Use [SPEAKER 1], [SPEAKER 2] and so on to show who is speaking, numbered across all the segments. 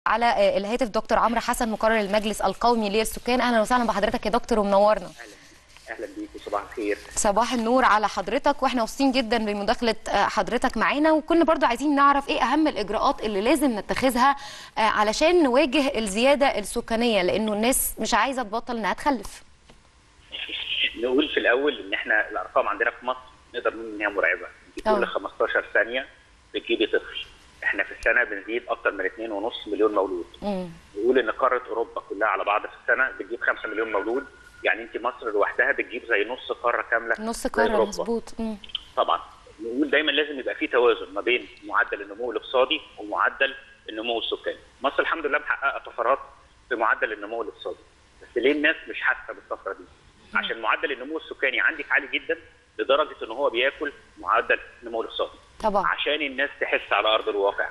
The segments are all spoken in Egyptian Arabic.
[SPEAKER 1] على آه، الهاتف دكتور عمرو حسن مقرر المجلس القومي للسكان اهلا وسهلا بحضرتك يا دكتور ومنورنا
[SPEAKER 2] اهلا اهلا بيكي صباح الخير
[SPEAKER 1] صباح النور على حضرتك واحنا مبسوطين جدا بمداخله آه، حضرتك معانا وكنا برضو عايزين نعرف ايه اهم الاجراءات اللي لازم نتخذها آه، علشان نواجه الزياده السكانيه لانه الناس مش عايزه تبطل انها تخلف
[SPEAKER 2] نقول في الاول ان احنا الارقام عندنا في مصر نقدر نقول ان هي مرعبه انت
[SPEAKER 1] أوه.
[SPEAKER 2] كل 15 ثانيه بتجيبي طفل احنا في السنه بنزيد اكتر من 2.5 مليون مولود
[SPEAKER 1] مم.
[SPEAKER 2] نقول ان قاره اوروبا كلها على بعض في السنه بتجيب 5 مليون مولود يعني انت مصر لوحدها بتجيب زي نص قاره كامله
[SPEAKER 1] نص
[SPEAKER 2] زي
[SPEAKER 1] قاره
[SPEAKER 2] أوروبا.
[SPEAKER 1] مظبوط مم.
[SPEAKER 2] طبعا نقول دايما لازم يبقى في توازن ما بين معدل النمو الاقتصادي ومعدل النمو السكاني. مصر الحمد لله محققه طفرات في معدل النمو الاقتصادي. بس ليه الناس مش حاسه بالطفره دي؟ عشان معدل النمو السكاني عندك عالي جدا لدرجه ان هو بياكل معدل النمو الاقتصادي.
[SPEAKER 1] طبعا
[SPEAKER 2] عشان الناس تحس على ارض الواقع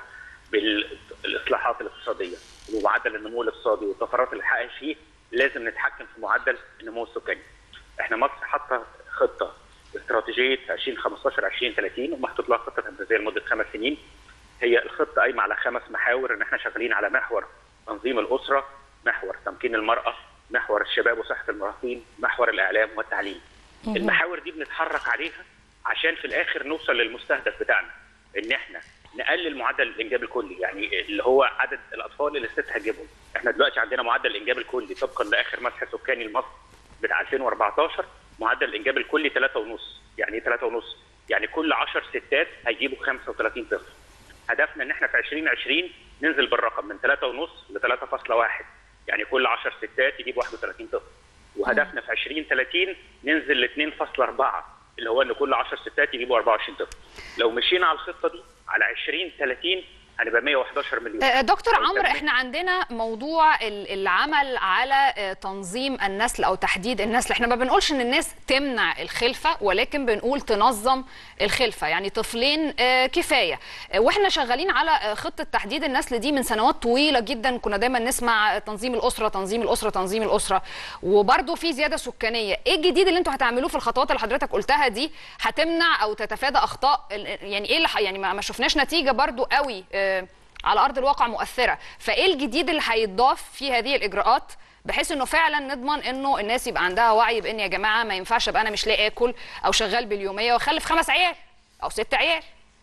[SPEAKER 2] بالاصلاحات الاقتصاديه ومعدل النمو الاقتصادي والطفرات اللي حقق فيه لازم نتحكم في معدل النمو السكاني. احنا مصر حاطه خطه استراتيجيه 2015 2030 ومحطوط لها خطه تنفيذيه لمده خمس سنين. هي الخطه قايمه على خمس محاور ان احنا شغالين على محور تنظيم الاسره، محور تمكين المراه، محور الشباب وصحه المراهقين، محور الاعلام والتعليم. المحاور دي بنتحرك عليها عشان في الاخر نوصل للمستهدف بتاعنا ان احنا نقلل معدل الانجاب الكلي يعني اللي هو عدد الاطفال اللي الست هتجيبهم احنا دلوقتي عندنا معدل الانجاب الكلي طبقا لاخر مسح سكاني لمصر بتاع 2014 معدل الانجاب الكلي 3.5 يعني ايه 3.5 يعني كل 10 ستات هيجيبوا 35 طفل هدفنا ان احنا في 2020 ننزل بالرقم من 3.5 ل 3.1 يعني كل 10 ستات يجيبوا 31 طفل وهدفنا في 2030 ننزل ل 2.4 اللي هو ان كل 10 ستات يجيبوا 24 طفل لو مشينا على الخطه دي على 2030 هنبقى 111 مليون
[SPEAKER 3] آه، دكتور
[SPEAKER 2] لو
[SPEAKER 3] عمرو
[SPEAKER 2] كملنا-
[SPEAKER 3] احنا عندنا موضوع ال- العمل على آه، تنظيم النسل او تحديد النسل احنا ما بنقولش ان الناس تمنع الخلفه ولكن بنقول تنظم الخلفه يعني طفلين آه، كفايه آه، واحنا شغالين على آه، خطه تحديد النسل دي من سنوات طويله جدا كنا دايما نسمع تنظيم الاسره تنظيم الاسره تنظيم الاسره وبرده في زياده سكانيه ايه الجديد اللي انتوا هتعملوه في الخطوات اللي حضرتك قلتها دي هتمنع او تتفادى اخطاء ال- يعني ايه اللي ح- يعني ما ما شفناش نتيجه برده قوي آه، على ارض الواقع مؤثره فايه الجديد اللي هيتضاف في هذه الاجراءات بحيث انه فعلا نضمن انه الناس يبقى عندها وعي بان يا جماعه ما ينفعش ابقى انا مش لاقي اكل او شغال باليوميه واخلف خمس عيال او ست عيال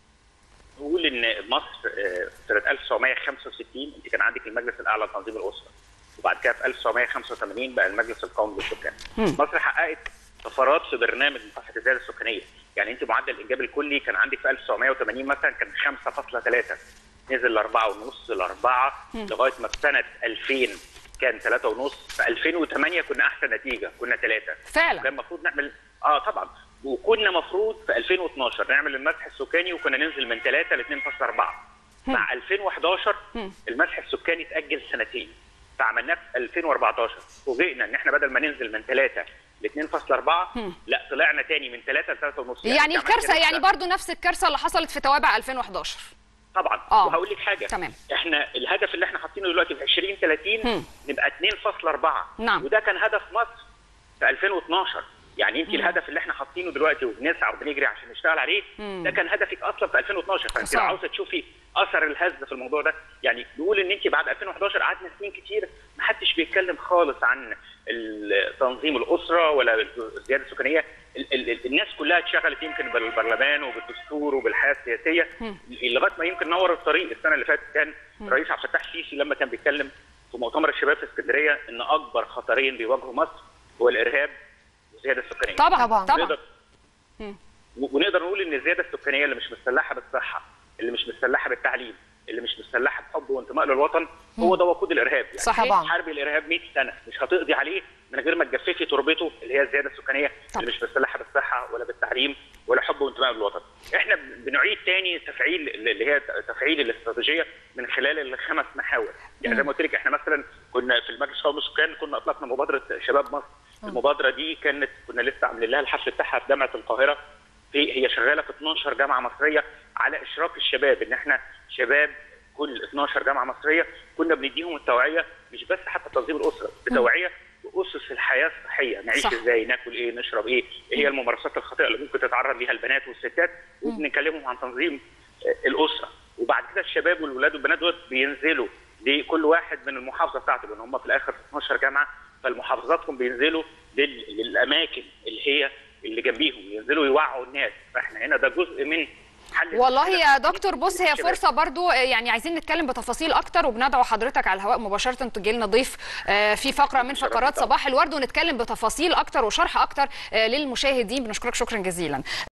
[SPEAKER 2] نقول ان مصر آه، سنه 1965 انت كان عندك المجلس الاعلى لتنظيم الاسره وبعد كده في 1985 بقى المجلس القومي للسكان. مصر حققت طفرات في برنامج مكافحه الزياده السكانيه، يعني انت معدل الانجاب الكلي كان عندك في 1980 مثلا كان 5.3 نزل ل 4.5 ل 4 لغايه ما في سنه 2000 كان 3.5 في 2008 كنا احسن نتيجه كنا 3
[SPEAKER 3] فعلا.
[SPEAKER 2] كان المفروض نعمل اه طبعا وكنا مفروض في 2012 نعمل المسح السكاني وكنا ننزل من 3 ل 2.4 مع 2011 المسح السكاني اتاجل سنتين فعملناه في 2014 فوجئنا ان احنا بدل ما ننزل من 3 ل 2.4 لا طلعنا تاني من 3 ل 3.5
[SPEAKER 3] يعني الكارثه يعني برضو نفس الكارثه اللي حصلت في توابع 2011
[SPEAKER 2] طبعا
[SPEAKER 3] آه.
[SPEAKER 2] وهقول لك حاجه
[SPEAKER 3] تمام.
[SPEAKER 2] احنا الهدف اللي احنا حاطينه دلوقتي في 2030
[SPEAKER 3] هم.
[SPEAKER 2] نبقى 2.4
[SPEAKER 3] نعم.
[SPEAKER 2] وده كان هدف مصر في 2012 يعني انت الهدف اللي احنا حاطينه دلوقتي وبنسعى وبنجري عشان نشتغل عليه ده كان هدفك اصلا في 2012 فانت
[SPEAKER 3] صح.
[SPEAKER 2] لو عاوزه تشوفي اثر الهز في الموضوع ده يعني نقول ان انت بعد 2011 قعدنا سنين كتير ما حدش بيتكلم خالص عن ال- تنظيم الاسره ولا الزياده السكانيه ال- ال- الناس كلها اتشغلت يمكن بالبرلمان وبالدستور وبالحياه السياسيه لغايه ما يمكن نور الطريق السنه اللي فاتت كان الرئيس عبد الفتاح السيسي لما كان بيتكلم في مؤتمر الشباب في اسكندريه ان اكبر خطرين بيواجهوا مصر هو الارهاب والزياده السكانيه
[SPEAKER 3] طبعا
[SPEAKER 1] طبعاً.
[SPEAKER 3] طبعا
[SPEAKER 2] ونقدر ونقدر نقول ان الزياده السكانيه اللي مش مسلحه بالصحه اللي مش مسلحه بالتعليم اللي مش مسلحه بحب وانتماء للوطن هو ده وقود الارهاب يعني
[SPEAKER 3] صحيح.
[SPEAKER 1] طبعاً.
[SPEAKER 2] حرب الارهاب 100 سنه مش هتقضي عليه من غير ما تجففي تربته اللي هي الزياده السكانيه
[SPEAKER 3] طبعاً.
[SPEAKER 2] اللي مش مسلحه بالصحه ولا بالتعليم ولا حب وانتماء للوطن احنا بنعيد تاني تفعيل اللي هي تفعيل الاستراتيجيه من خلال الخمس محاور يعني زي ما قلت لك احنا مثلا كنا في المجلس القومي للسكان كنا اطلقنا مبادره شباب مصر المبادره دي كانت كنا لسه عاملين لها الحفل بتاعها في جامعه القاهره في هي شغاله في 12 جامعه مصريه على اشراك الشباب ان احنا شباب كل 12 جامعه مصريه كنا بنديهم التوعيه مش بس حتى تنظيم الاسره بتوعيه باسس الحياه الصحيه نعيش
[SPEAKER 3] صح.
[SPEAKER 2] ازاي ناكل ايه نشرب ايه ايه هي الممارسات الخاطئه اللي ممكن تتعرض ليها البنات والستات وبنكلمهم عن تنظيم آه، الاسره وبعد كده الشباب والولاد والبنات دول بينزلوا دي كل واحد من المحافظه بتاعته لان هم في الاخر 12 جامعه فالمحافظاتهم بينزلوا لل- للاماكن اللي هي اللي جنبيهم ينزلوا يوعوا الناس فاحنا هنا ده جزء من حل
[SPEAKER 3] والله
[SPEAKER 2] المشكلة.
[SPEAKER 3] يا دكتور بص هي
[SPEAKER 2] الشباب.
[SPEAKER 3] فرصه برضو آه، يعني عايزين نتكلم بتفاصيل اكتر وبندعو حضرتك على الهواء مباشره تجي لنا ضيف آه، في فقره من فقرات صباح الورد ونتكلم بتفاصيل اكتر وشرح اكتر آه، للمشاهدين بنشكرك شكرا جزيلا